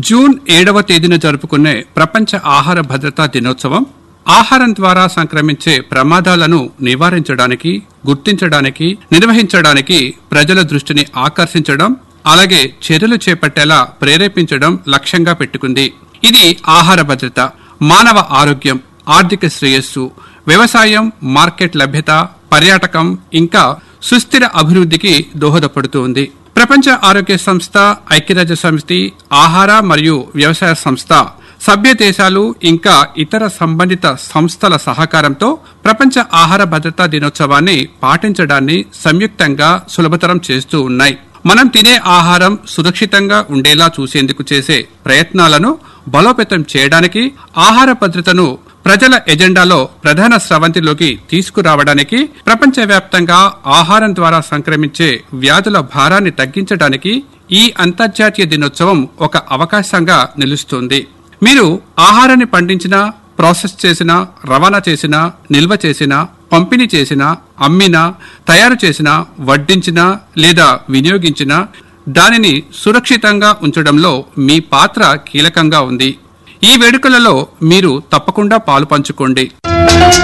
June ఏడవ తేదీన జరుపుకునే ప్రపంచ ఆహార భద్రతా దినోత్సవం ఆహారం ద్వారా సంక్రమించే ప్రమాదాలను నివారించడానికి గుర్తించడానికి నిర్వహించడానికి ప్రజల దృష్టిని ఆకర్షించడం అలాగే చర్యలు చేపట్టేలా ప్రేరేపించడం లక్ష్యంగా పెట్టుకుంది ఇది ఆహార భద్రత మానవ ఆరోగ్యం ఆర్థిక శ్రేయస్సు వ్యవసాయం మార్కెట్ లభ్యత పర్యాటకం ఇంకా సుస్థిర అభివృద్ధికి దోహదపడుతుంది ప్రపంచ ఆరోగ్య సంస్థ ఐక్యరాజ్య సమితి ఆహార మరియు వ్యవసాయ సంస్థ సభ్య దేశాలు ఇంకా ఇతర సంబంధిత సంస్థల సహకారంతో ప్రపంచ ఆహార భద్రతా దినోత్సవాన్ని పాటించడాన్ని సంయుక్తంగా సులభతరం చేస్తూ ఉన్నాయి మనం తినే ఆహారం సురక్షితంగా ఉండేలా చూసేందుకు చేసే ప్రయత్నాలను బలోపేతం చేయడానికి ఆహార భద్రతను ప్రజల ఎజెండాలో ప్రధాన స్రవంతిలోకి తీసుకురావడానికి ప్రపంచవ్యాప్తంగా ఆహారం ద్వారా సంక్రమించే వ్యాధుల భారాన్ని తగ్గించడానికి ఈ అంతర్జాతీయ దినోత్సవం ఒక అవకాశంగా నిలుస్తుంది మీరు ఆహారాన్ని పండించిన ప్రాసెస్ చేసిన రవాణా చేసిన నిల్వ చేసిన పంపిణీ చేసిన అమ్మిన తయారు చేసిన వడ్డించిన లేదా వినియోగించిన దానిని సురక్షితంగా ఉంచడంలో మీ పాత్ర కీలకంగా ఉంది ఈ వేడుకలలో మీరు తప్పకుండా పాలు పంచుకోండి